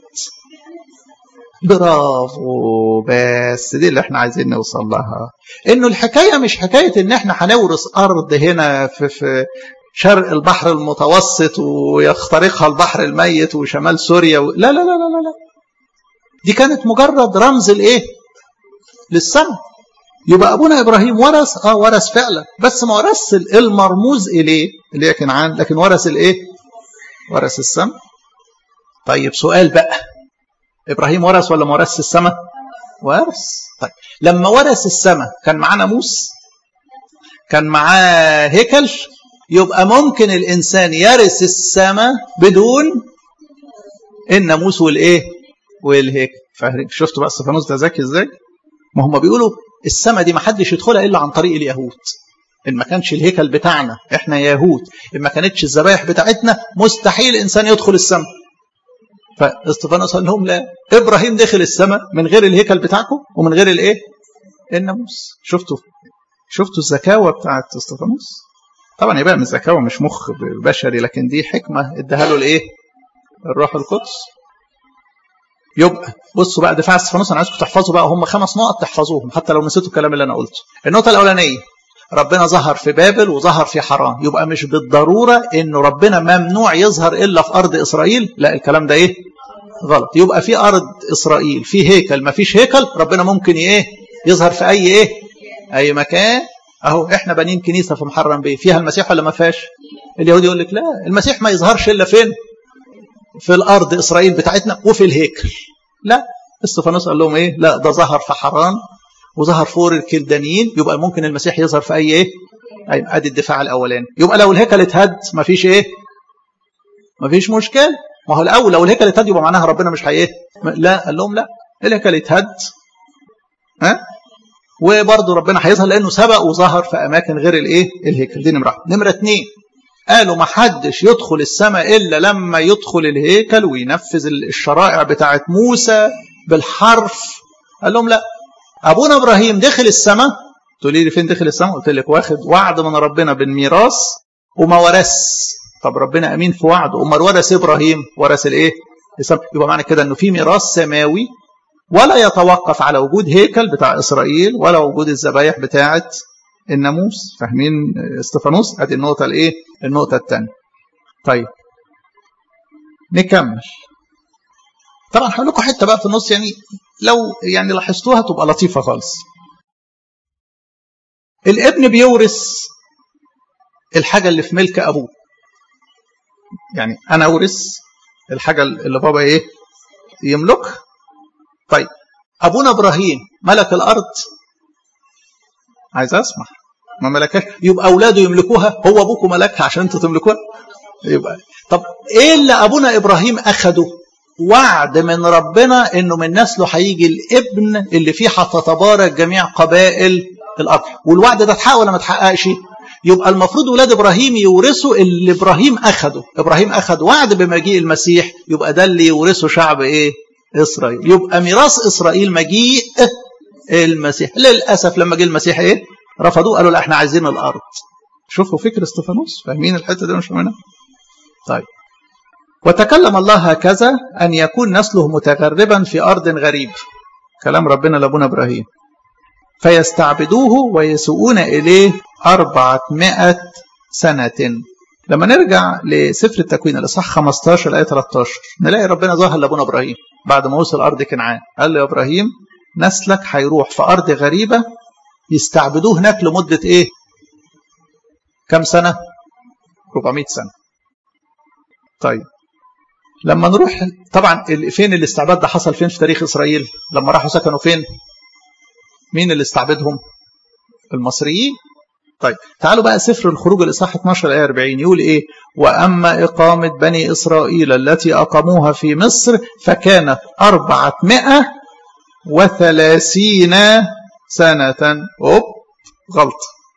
برافو بس دي اللي احنا عايزين نوصل لها انه الحكايه مش حكايه ان احنا هنورث ارض هنا في في شرق البحر المتوسط ويخترقها البحر الميت وشمال سوريا و... لا لا لا لا لا لا دي كانت مجرد رمز الايه للسماء يبقى ابونا ابراهيم ورث اه ورث فعلا بس ما ورث المرموز اليه اللي هي كنعان لكن ورث الايه ورث السماء طيب سؤال بقى ابراهيم ورث ولا ما ورثش السماء ورث طيب لما ورث السماء كان معاه ناموس كان معاه هيكل يبقى ممكن الانسان يرث السماء بدون الناموس والايه والهيكل شفتوا بقى استفانوس ده ذكي ازاي ما هم بيقولوا السماء دي ما حدش يدخلها الا عن طريق اليهود ان ما كانش الهيكل بتاعنا احنا يهود ان ما كانتش الذبائح بتاعتنا مستحيل انسان يدخل السماء فاستفانوس قال لهم لا ابراهيم دخل السماء من غير الهيكل بتاعكم ومن غير الايه الناموس شفتوا شفتوا الزكاوه بتاعت استفانوس طبعا يبقى من الزكاوه مش مخ بشري لكن دي حكمه اداها له الايه الروح القدس يبقى بصوا بقى دفاع استفانوس انا عايزكم تحفظوا بقى هم خمس نقط تحفظوهم حتى لو نسيتوا الكلام اللي انا قلته النقطه الاولانيه ربنا ظهر في بابل وظهر في حران يبقى مش بالضروره انه ربنا ممنوع يظهر الا في ارض اسرائيل لا الكلام ده ايه غلط يبقى في ارض اسرائيل في هيكل ما فيش هيكل ربنا ممكن ايه يظهر في اي ايه اي مكان اهو احنا بانين كنيسه في محرم بيه فيها المسيح ولا ما فيهاش اليهودي يقول لك لا المسيح ما يظهرش الا فين في الارض اسرائيل بتاعتنا وفي الهيكل لا استفانوس قال لهم ايه لا ده ظهر في حران وظهر فور الكلدانيين يبقى ممكن المسيح يظهر في اي ايه اي ادي الدفاع الاولاني يبقى لو الهيكل اتهد مفيش ايه مفيش مشكله ما هو الاول لو الهيكل اتهد يبقى معناها ربنا مش هي لا قال لهم لا الهيكل اتهد ها وبرضه ربنا هيظهر لانه سبق وظهر في اماكن غير الايه الهيكل دي نمره نمره اثنين قالوا ما حدش يدخل السماء الا لما يدخل الهيكل وينفذ الشرائع بتاعت موسى بالحرف قال لهم لا ابونا ابراهيم دخل السماء تقولي لي فين دخل السماء قلت لك واخد وعد من ربنا بالميراث وما ورث طب ربنا امين في وعده امال ورث ابراهيم ورث الايه السماء يبقى معنى كده انه في ميراث سماوي ولا يتوقف على وجود هيكل بتاع اسرائيل ولا وجود الذبايح بتاعه الناموس فاهمين استفانوس ادي النقطه الايه النقطه الثانيه طيب نكمل طبعا هقول لكم حته بقى في النص يعني لو يعني لاحظتوها تبقى لطيفه خالص الابن بيورث الحاجه اللي في ملك ابوه يعني انا اورث الحاجه اللي بابا ايه يملكها طيب ابونا ابراهيم ملك الارض عايز اسمع ما ملكهاش يبقى اولاده يملكوها هو ابوكم ملكها عشان انتوا تملكوها يبقى طب ايه اللي ابونا ابراهيم اخده وعد من ربنا انه من نسله هيجي الابن اللي فيه هتتبارك جميع قبائل الارض والوعد ده اتحقق ولا ما اتحققش يبقى المفروض ولاد ابراهيم يورثوا اللي ابراهيم اخده ابراهيم اخذ وعد بمجيء المسيح يبقى ده اللي يورثه شعب ايه اسرائيل يبقى ميراث اسرائيل مجيء المسيح للاسف لما جه المسيح ايه رفضوه قالوا لا احنا عايزين الارض شوفوا فكر استفانوس فاهمين الحته دي مش فاهمينها طيب وتكلم الله هكذا ان يكون نسله متغربا في ارض غريب كلام ربنا لابونا ابراهيم فيستعبدوه ويسوءون اليه أربعمائة سنة لما نرجع لسفر التكوين الإصحاح 15 الآية 13 نلاقي ربنا ظهر لأبونا إبراهيم بعد ما وصل أرض كنعان قال له يا إبراهيم نسلك هيروح في أرض غريبة يستعبدوه هناك لمدة إيه؟ كم سنة؟ 400 سنة طيب لما نروح طبعا فين الاستعباد ده حصل فين في تاريخ إسرائيل لما راحوا سكنوا فين مين اللي استعبدهم المصريين طيب تعالوا بقى سفر الخروج الإصحاح 12 آية 40 يقول إيه وأما إقامة بني إسرائيل التي أقاموها في مصر فكانت أربعمائة وثلاثين سنة أوب غلط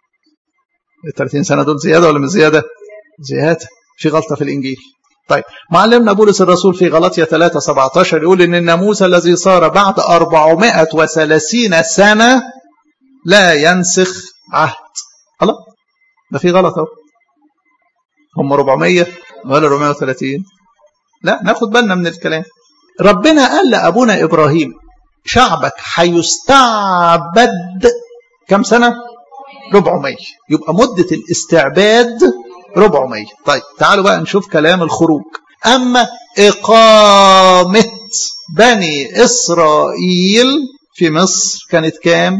ال 30 سنة دول زيادة ولا مش زيادة؟ زيادة في غلطة في الإنجيل طيب معلمنا بولس الرسول في غلطية 3 17 يقول إن الناموس الذي صار بعد 430 سنة لا ينسخ عهد الله ده في غلط اهو هم 400 ولا 430 لا ناخد بالنا من الكلام ربنا قال لأبونا إبراهيم شعبك هيستعبد كم سنة 400 يبقى مدة الاستعباد 400 طيب تعالوا بقى نشوف كلام الخروج أما إقامة بني إسرائيل في مصر كانت كام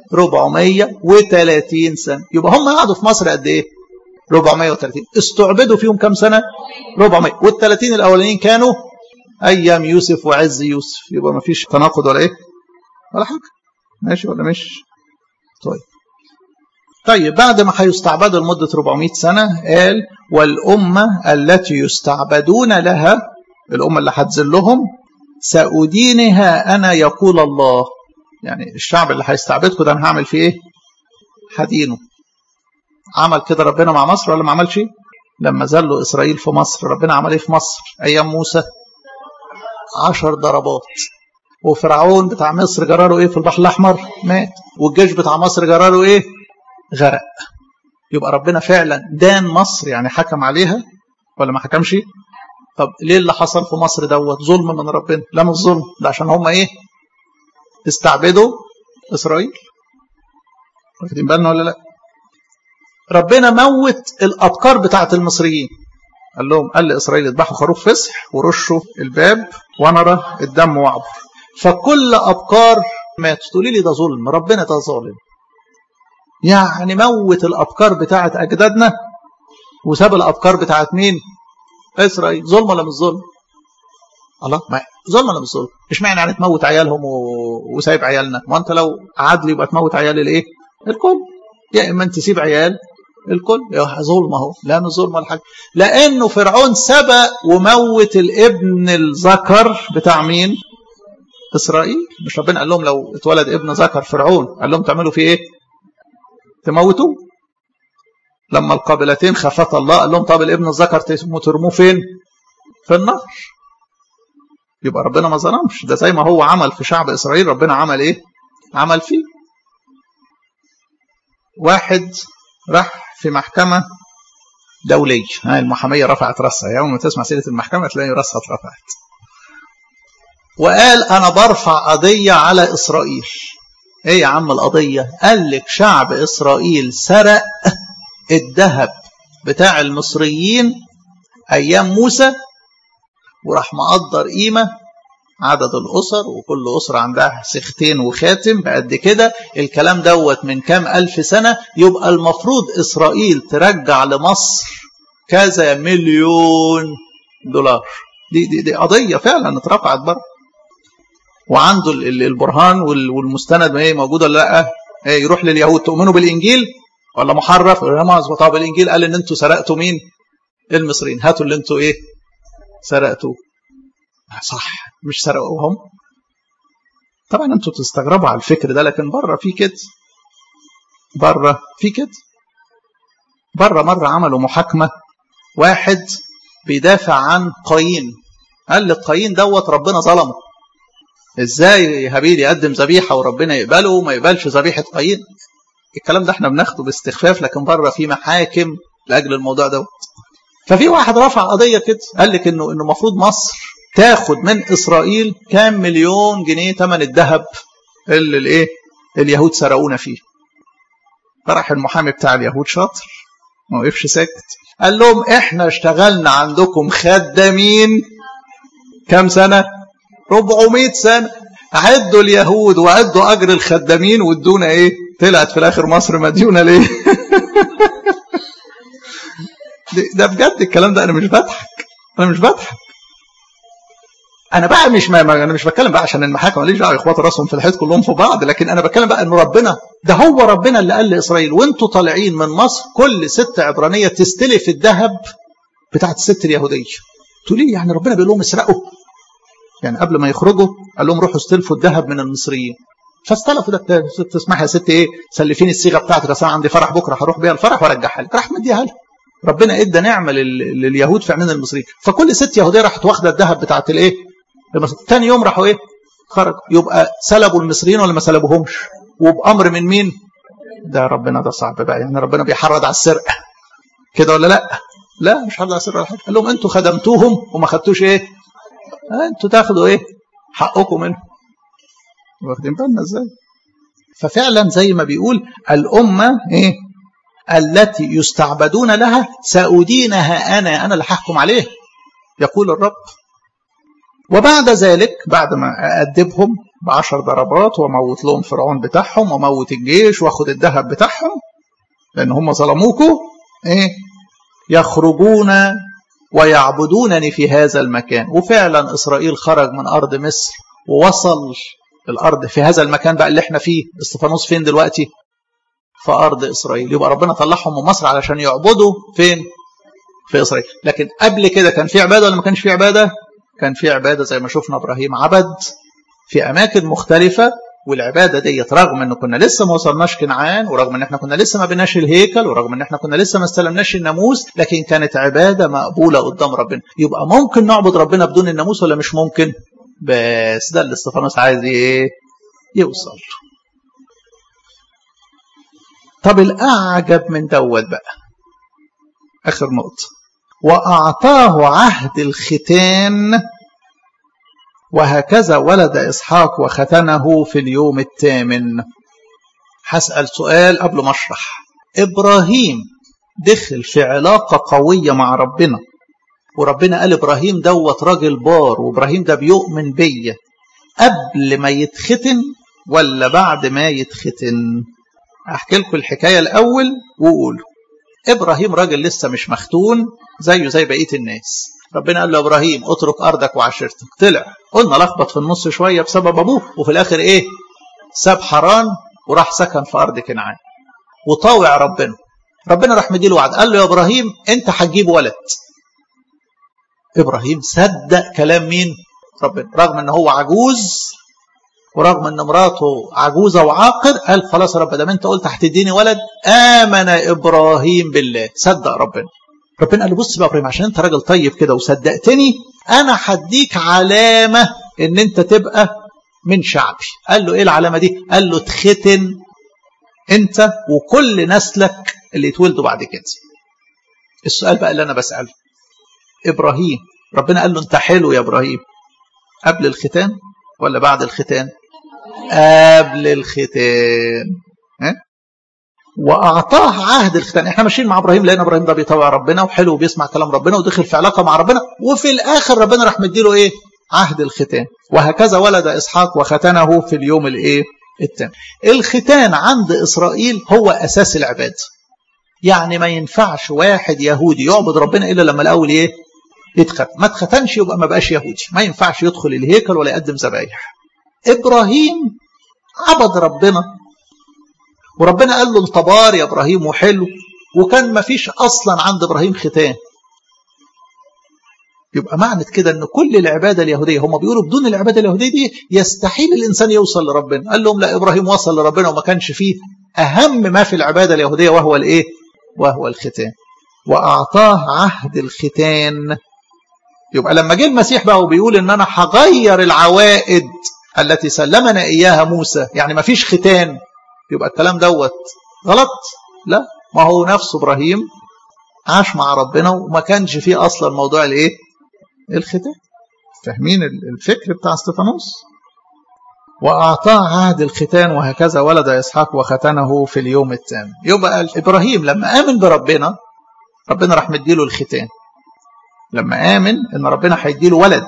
430 سنة يبقى هم قعدوا في مصر قد ايه 430 استعبدوا فيهم كم سنة 400 وال30 الاولانيين كانوا ايام يوسف وعز يوسف يبقى ما فيش تناقض ولا ايه ولا حاجة ماشي ولا مش طيب طيب بعد ما هيستعبدوا لمدة 400 سنة قال والأمة التي يستعبدون لها الأمة اللي هتذلهم سأدينها أنا يقول الله يعني الشعب اللي هيستعبدكم ده انا هعمل فيه ايه هدينه عمل كده ربنا مع مصر ولا ما عملش لما زلوا اسرائيل في مصر ربنا عمل ايه في مصر ايام موسى عشر ضربات وفرعون بتاع مصر جراله ايه في البحر الاحمر مات والجيش بتاع مصر جراله ايه غرق يبقى ربنا فعلا دان مصر يعني حكم عليها ولا ما حكمش طب ليه اللي حصل في مصر دوت ظلم من ربنا لا مش ظلم ده عشان هم ايه استعبدوا إسرائيل واخدين بالنا ولا لا ربنا موت الأبكار بتاعت المصريين قال لهم قال لإسرائيل اذبحوا خروف فسح ورشوا الباب ونرى الدم وعبر فكل أبكار مات تقولي لي ده ظلم ربنا ده ظالم يعني موت الأبكار بتاعت أجدادنا وساب الأبكار بتاعت مين إسرائيل ظلم ولا مش ظلم الله ما ظلم ولا مش ظلم اشمعنى يعني تموت عيالهم و... وسايب عيالنا ما انت لو عدل يبقى تموت عيال الايه الكل يا اما انت تسيب عيال الكل ظلم اهو لا مش ظلم ولا حاجه لانه فرعون سبق وموت الابن الذكر بتاع مين اسرائيل مش ربنا قال لهم لو اتولد ابن ذكر فرعون قال لهم تعملوا فيه ايه تموتوه لما القابلتين خافتا الله قال لهم طب الابن الذكر ترموه فين في النهر يبقى ربنا ما ظلمش ده زي ما هو عمل في شعب اسرائيل ربنا عمل ايه عمل فيه واحد راح في محكمه دوليه ها المحاميه رفعت راسها يوم ما تسمع سيره المحكمه تلاقي راسها اترفعت وقال انا برفع قضيه على اسرائيل ايه يا عم القضيه قال لك شعب اسرائيل سرق الذهب بتاع المصريين ايام موسى وراح مقدر قيمه عدد الاسر وكل اسره عندها سختين وخاتم بقد كده الكلام دوت من كام الف سنه يبقى المفروض اسرائيل ترجع لمصر كذا مليون دولار دي دي, دي قضيه فعلا اترفعت بره وعنده البرهان والمستند ما هي موجوده ولا لا ايه يروح لليهود تؤمنوا بالانجيل ولا محرف طب الانجيل قال ان انتوا سرقتوا مين المصريين هاتوا اللي انتوا ايه سرقتوه صح مش سرقوهم طبعا انتوا تستغربوا على الفكر ده لكن بره في كده بره في كده بره مره عملوا محاكمه واحد بيدافع عن قايين قال لك قايين دوت ربنا ظلمه ازاي هابيل يقدم ذبيحه وربنا يقبله وما يقبلش ذبيحه قايين الكلام ده احنا بناخده باستخفاف لكن بره في محاكم لاجل الموضوع دوت ففي واحد رفع قضيه كده قال لك انه انه المفروض مصر تاخد من اسرائيل كام مليون جنيه ثمن الذهب اللي الايه اليهود سرقونا فيه فراح المحامي بتاع اليهود شاطر ما وقفش ساكت قال لهم احنا اشتغلنا عندكم خدامين كام سنه 400 سنه عدوا اليهود وعدوا اجر الخدامين وادونا ايه طلعت في الاخر مصر مديونه ليه ده بجد الكلام ده انا مش بضحك انا مش بضحك انا بقى مش ما انا مش بتكلم بقى عشان المحاكم ماليش دعوه اخوات راسهم في الحيط كلهم في بعض لكن انا بتكلم بقى ان ربنا ده هو ربنا اللي قال لاسرائيل وانتوا طالعين من مصر كل ست عبرانيه تستلف الذهب بتاعت الست اليهوديه تقول لي يعني ربنا بيقول لهم اسرقوا يعني قبل ما يخرجوا قال لهم روحوا استلفوا الذهب من المصريين فاستلفوا ده تسمح يا ست ايه سلفيني الصيغه بتاعتك اصل عندي فرح بكره هروح بيها الفرح وارجعها لك راح مديها لها ربنا ادى نعمه لليهود في عينين المصريين فكل ست يهوديه راحت واخده الذهب بتاعت الايه تاني يوم راحوا ايه خرجوا يبقى سلبوا المصريين ولا ما سلبوهمش وبامر من مين ده ربنا ده صعب بقى يعني ربنا بيحرض على السرقه كده ولا لا لا مش حرض على السرقه ولا حاجه قال لهم انتوا خدمتوهم وما خدتوش ايه انتوا تاخدوا ايه حقكم منهم واخدين بالنا ازاي ففعلا زي ما بيقول الامه ايه التي يستعبدون لها سأدينها أنا أنا اللي هحكم عليه يقول الرب وبعد ذلك بعد ما أأدبهم بعشر ضربات وموت لهم فرعون بتاعهم وموت الجيش واخد الذهب بتاعهم لأن هم ظلموكوا إيه يخرجون ويعبدونني في هذا المكان وفعلا إسرائيل خرج من أرض مصر ووصل الأرض في هذا المكان بقى اللي احنا فيه استفانوس فين دلوقتي في أرض إسرائيل يبقى ربنا طلعهم من مصر علشان يعبدوا فين في إسرائيل لكن قبل كده كان في عبادة ولا ما كانش في عبادة كان في عبادة زي ما شفنا إبراهيم عبد في أماكن مختلفة والعبادة ديت رغم ان كنا لسه ما وصلناش كنعان ورغم ان احنا كنا لسه ما بناش الهيكل ورغم ان احنا كنا لسه ما استلمناش الناموس لكن كانت عبادة مقبولة قدام ربنا يبقى ممكن نعبد ربنا بدون الناموس ولا مش ممكن بس ده اللي استفانوس عايز ايه يوصل طب الأعجب من دوت بقى آخر نقطة وأعطاه عهد الختان وهكذا ولد إسحاق وختنه في اليوم الثامن هسأل سؤال قبل ما أشرح إبراهيم دخل في علاقة قوية مع ربنا وربنا قال إبراهيم دوت راجل بار وإبراهيم ده بيؤمن بيا قبل ما يتختن ولا بعد ما يتختن احكي لكم الحكايه الاول وقولوا ابراهيم راجل لسه مش مختون زيه زي بقيه الناس ربنا قال له ابراهيم اترك ارضك وعشيرتك طلع قلنا لخبط في النص شويه بسبب ابوه وفي الاخر ايه ساب حران وراح سكن في ارض كنعان وطاوع ربنا ربنا راح مديله وعد قال له يا ابراهيم انت هتجيب ولد ابراهيم صدق كلام مين ربنا رغم ان هو عجوز ورغم ان مراته عجوزه وعاقر قال خلاص يا رب دام انت قلت هتديني ولد امن ابراهيم بالله صدق ربنا ربنا قال له بص بقى ابراهيم عشان انت راجل طيب كده وصدقتني انا هديك علامه ان انت تبقى من شعبي قال له ايه العلامه دي قال له تختن انت وكل نسلك اللي يتولدوا بعد كده السؤال بقى اللي انا بساله ابراهيم ربنا قال له انت حلو يا ابراهيم قبل الختان ولا بعد الختان قبل الختان ها واعطاه عهد الختان احنا ماشيين مع ابراهيم لان ابراهيم ده بيطوع ربنا وحلو وبيسمع كلام ربنا ودخل في علاقه مع ربنا وفي الاخر ربنا راح مديله ايه عهد الختان وهكذا ولد اسحاق وختنه في اليوم الايه التام الختان عند اسرائيل هو اساس العباده يعني ما ينفعش واحد يهودي يعبد ربنا الا لما الاول ايه يتختن ما اتختنش يبقى ما بقاش يهودي ما ينفعش يدخل الهيكل ولا يقدم ذبايح ابراهيم عبد ربنا وربنا قال له انت بار يا ابراهيم وحلو وكان ما فيش اصلا عند ابراهيم ختان يبقى معنى كده ان كل العباده اليهوديه هم بيقولوا بدون العباده اليهوديه دي يستحيل الانسان يوصل لربنا قال لهم لا ابراهيم وصل لربنا وما كانش فيه اهم ما في العباده اليهوديه وهو الايه وهو الختان واعطاه عهد الختان يبقى لما جه المسيح بقى وبيقول ان انا هغير العوائد التي سلمنا اياها موسى يعني ما فيش ختان يبقى الكلام دوت غلط لا ما هو نفسه ابراهيم عاش مع ربنا وما كانش فيه اصلا موضوع الايه الختان فاهمين الفكر بتاع استفانوس واعطاه عهد الختان وهكذا ولد اسحاق وختنه في اليوم الثامن يبقى ابراهيم لما امن بربنا ربنا راح مديله الختان لما امن ان ربنا هيديله ولد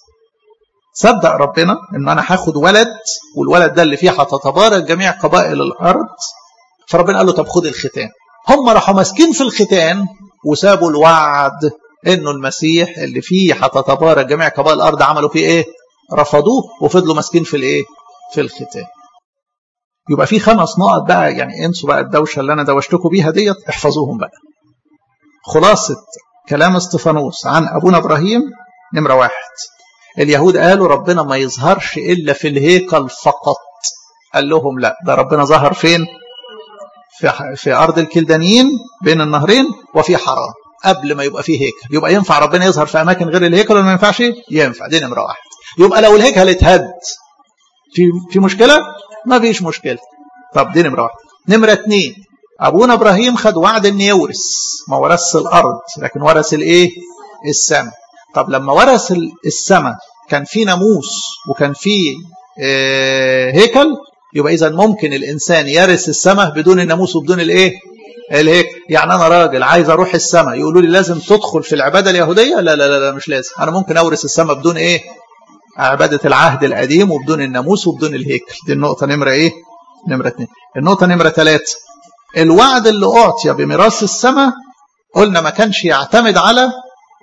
صدق ربنا ان انا هاخد ولد والولد ده اللي فيه هتتبارك جميع قبائل الارض فربنا قال له طب خد الختان هم راحوا ماسكين في الختان وسابوا الوعد انه المسيح اللي فيه هتتبارك جميع قبائل الارض عملوا فيه ايه رفضوه وفضلوا ماسكين في الايه في الختان يبقى في خمس نقط بقى يعني انسوا بقى الدوشه اللي انا دوشتكم بيها ديت احفظوهم بقى خلاصه كلام استفانوس عن ابونا ابراهيم نمره واحد اليهود قالوا ربنا ما يظهرش الا في الهيكل فقط قال لهم لا ده ربنا ظهر فين في, في ارض الكلدانيين بين النهرين وفي حرام قبل ما يبقى فيه هيكل يبقى ينفع ربنا يظهر في اماكن غير الهيكل ولا ما ينفعش ينفع دي نمره واحد يبقى لو الهيكل اتهد في في مشكله ما فيش مشكله طب دي نمره واحد نمره اثنين ابونا ابراهيم خد وعد ان يورث ما ورثش الارض لكن ورث الايه السماء طب لما ورث السماء كان في ناموس وكان في هيكل يبقى اذا ممكن الانسان يرث السماء بدون الناموس وبدون الايه الهيكل يعني انا راجل عايز اروح السماء يقولوا لي لازم تدخل في العباده اليهوديه لا لا لا, لا مش لازم انا ممكن اورث السماء بدون ايه عباده العهد القديم وبدون الناموس وبدون الهيكل دي النقطه نمره ايه نمره اثنين النقطه نمره ثلاثه الوعد اللي اعطي بميراث السماء قلنا ما كانش يعتمد على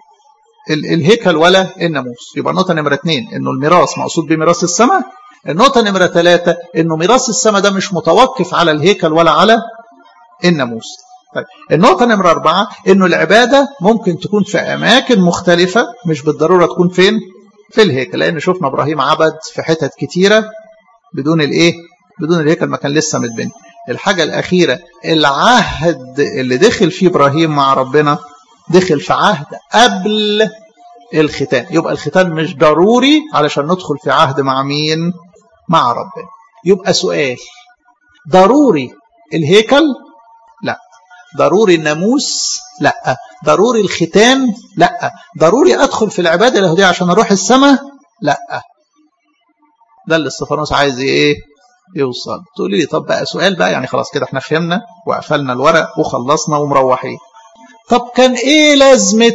الهيكل ولا الناموس يبقى النقطه نمره اثنين انه الميراث مقصود بميراث السماء النقطه نمره ثلاثه انه ميراث السماء ده مش متوقف على الهيكل ولا على الناموس طيب النقطه نمره اربعه انه العباده ممكن تكون في اماكن مختلفه مش بالضروره تكون فين في الهيكل لان شفنا ابراهيم عبد في حتت كتيره بدون الايه بدون الهيكل ما كان لسه متبني الحاجه الاخيره العهد اللي دخل فيه ابراهيم مع ربنا دخل في عهد قبل الختان يبقى الختان مش ضروري علشان ندخل في عهد مع مين مع ربنا يبقى سؤال ضروري الهيكل لا ضروري الناموس لا ضروري الختان لا ضروري ادخل في العباده اليهوديه عشان اروح السماء لا ده اللي استفانوس عايز ايه يوصل تقولي لي طب بقى سؤال بقى يعني خلاص كده احنا فهمنا وقفلنا الورق وخلصنا ومروحين طب كان ايه لازمه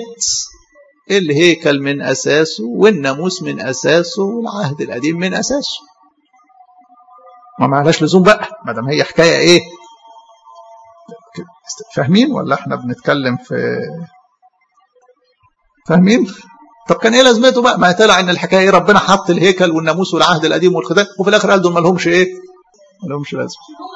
الهيكل من اساسه والناموس من اساسه والعهد القديم من اساسه ما معلاش لزوم بقى ما دام هي حكايه ايه فاهمين ولا احنا بنتكلم في فاهمين طب كان ايه لازمته بقى ما طلع ان الحكايه ايه ربنا حط الهيكل والناموس والعهد القديم والختان وفي الاخر قال دول ما لهمش ايه ما لهمش لازمه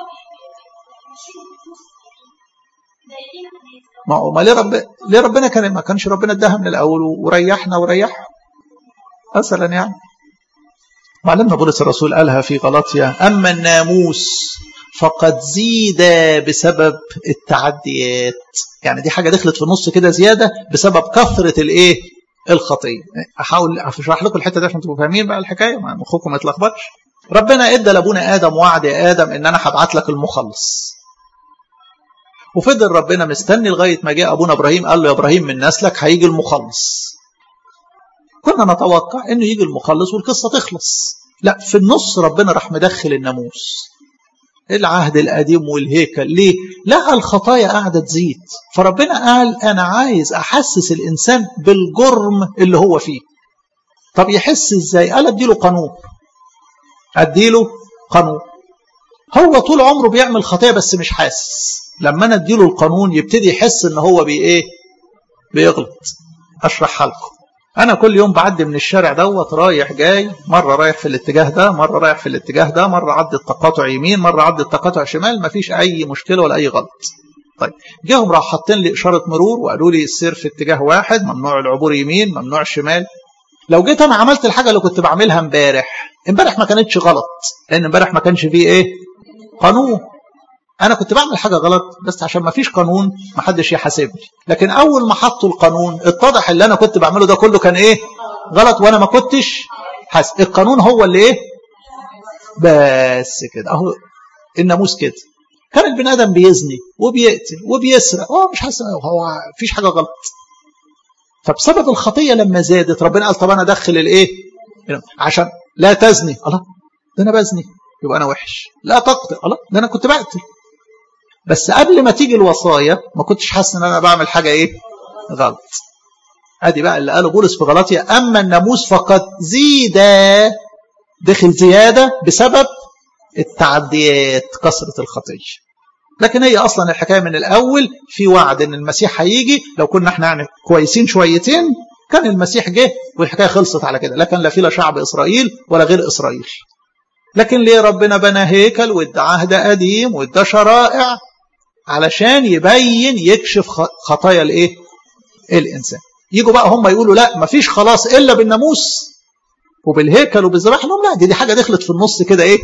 ما هو ما ليه رب ليه ربنا كان ما كانش ربنا اداها من الاول وريحنا وريحهم مثلا يعني معلمنا بولس الرسول قالها في غلطيا اما الناموس فقد زيد بسبب التعديات يعني دي حاجه دخلت في النص كده زياده بسبب كثره الايه الخطيه احاول اشرح لكم الحته دي عشان تبقوا فاهمين بقى الحكايه مخكم ما يتلخبطش ربنا ادى لابونا ادم وعد يا ادم ان انا هبعت لك المخلص وفضل ربنا مستني لغايه ما جاء ابونا ابراهيم قال له يا ابراهيم من نسلك هيجي المخلص كنا نتوقع انه يجي المخلص والقصه تخلص لا في النص ربنا راح مدخل الناموس العهد القديم والهيكل ليه لقى الخطايا قاعده تزيد فربنا قال انا عايز احسس الانسان بالجرم اللي هو فيه طب يحس ازاي قال اديله قانون اديله قانون هو طول عمره بيعمل خطيه بس مش حاسس لما انا اديله القانون يبتدي يحس ان هو بي ايه بيغلط اشرحها لكم انا كل يوم بعدي من الشارع دوت رايح جاي مره رايح في الاتجاه ده مره رايح في الاتجاه ده مره عدي التقاطع يمين مره عدي التقاطع شمال مفيش اي مشكله ولا اي غلط طيب جاهم راحوا حاطين لي اشاره مرور وقالوا لي السير في اتجاه واحد ممنوع العبور يمين ممنوع الشمال لو جيت انا عملت الحاجه اللي كنت بعملها امبارح امبارح ما كانتش غلط لان امبارح ما كانش فيه ايه قانون انا كنت بعمل حاجه غلط بس عشان ما فيش قانون ما حدش يحاسبني لكن اول ما حطوا القانون اتضح اللي انا كنت بعمله ده كله كان ايه غلط وانا ما كنتش حاسب القانون هو اللي ايه بس كده اهو الناموس كده كان البني ادم بيزني وبيقتل وبيسرق هو مش حاسس هو فيش حاجه غلط فبسبب الخطيه لما زادت ربنا قال طب انا ادخل الايه عشان لا تزني الله ده انا بزني يبقى انا وحش لا تقتل الله ده انا كنت بقتل بس قبل ما تيجي الوصايا ما كنتش حاسس ان انا بعمل حاجه ايه غلط ادي بقى اللي قاله بولس في غلطيا اما الناموس فقد زيد دخل زياده بسبب التعديات كثره الخطيه لكن هي اصلا الحكايه من الاول في وعد ان المسيح هيجي لو كنا احنا يعني كويسين شويتين كان المسيح جه والحكايه خلصت على كده لكن لا في لا شعب اسرائيل ولا غير اسرائيل لكن ليه ربنا بنى هيكل وادى عهد قديم وادى شرائع علشان يبين يكشف خطايا الايه الانسان يجوا بقى هم يقولوا لا مفيش خلاص الا بالناموس وبالهيكل وبالذبائح لهم لا دي, دي حاجه دخلت في النص كده ايه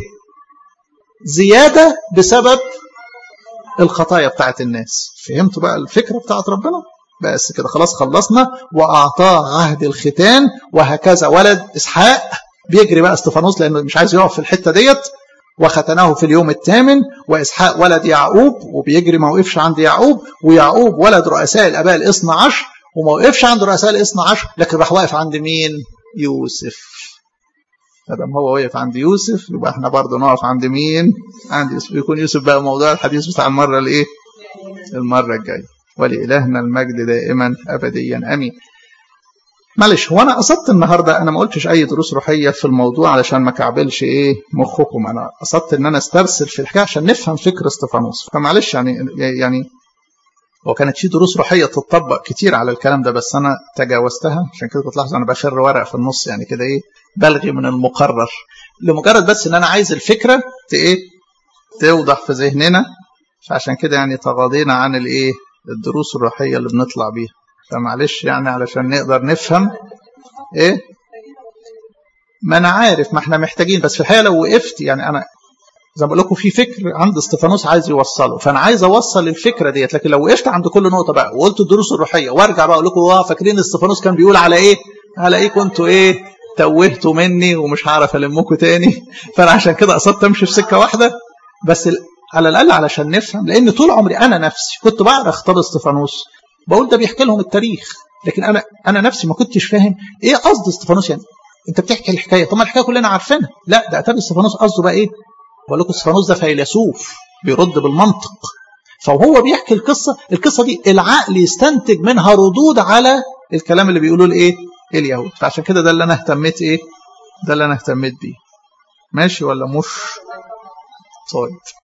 زياده بسبب الخطايا بتاعت الناس فهمتوا بقى الفكره بتاعت ربنا بس كده خلاص خلصنا واعطاه عهد الختان وهكذا ولد اسحاق بيجري بقى استفانوس لانه مش عايز يقف في الحته ديت وختنه في اليوم الثامن واسحاق ولد يعقوب وبيجري ما وقفش عند يعقوب ويعقوب ولد رؤساء الاباء الاثنى عشر وما وقفش عند رؤساء الاثنى عشر لكن راح واقف عند مين؟ يوسف ما هو وقف عند يوسف يبقى احنا برضه نقف عند مين؟ عند يوسف يكون يوسف بقى موضوع الحديث بتاع المره الايه؟ المره الجايه ولإلهنا المجد دائما ابديا امين. معلش هو انا قصدت النهارده انا ما قلتش اي دروس روحيه في الموضوع علشان ما كعبلش ايه مخكم انا قصدت ان انا استرسل في الحكايه عشان نفهم فكر استفانوس فمعلش يعني يعني وكانت في دروس روحيه تطبق كتير على الكلام ده بس انا تجاوزتها عشان كده كنت لاحظ انا بشر ورق في النص يعني كده ايه بلغي من المقرر لمجرد بس ان انا عايز الفكره ايه توضح في ذهننا فعشان كده يعني تغاضينا عن الايه الدروس الروحيه اللي بنطلع بيها فمعلش يعني علشان نقدر نفهم ايه ما انا عارف ما احنا محتاجين بس في الحقيقه لو وقفت يعني انا زي ما بقول لكم في فكر عند استفانوس عايز يوصله فانا عايز اوصل الفكره ديت لكن لو وقفت عند كل نقطه بقى وقلت الدروس الروحيه وارجع بقى اقول لكم اه فاكرين استفانوس كان بيقول على ايه على ايه كنتوا ايه توهتوا مني ومش هعرف المكم تاني فانا عشان كده قصدت امشي في سكه واحده بس على الاقل علشان نفهم لان طول عمري انا نفسي كنت بعرف اختار استفانوس بقول ده بيحكي لهم التاريخ لكن انا انا نفسي ما كنتش فاهم ايه قصد استفانوس يعني انت بتحكي الحكايه طب ما الحكايه كلنا عارفينها لا ده اتاري استفانوس قصده بقى ايه بقول لكم استفانوس ده فيلسوف بيرد بالمنطق فهو بيحكي القصه القصه دي العقل يستنتج منها ردود على الكلام اللي بيقولوه الايه اليهود فعشان كده ده اللي انا اهتميت ايه ده اللي انا اهتميت بيه ماشي ولا مش طيب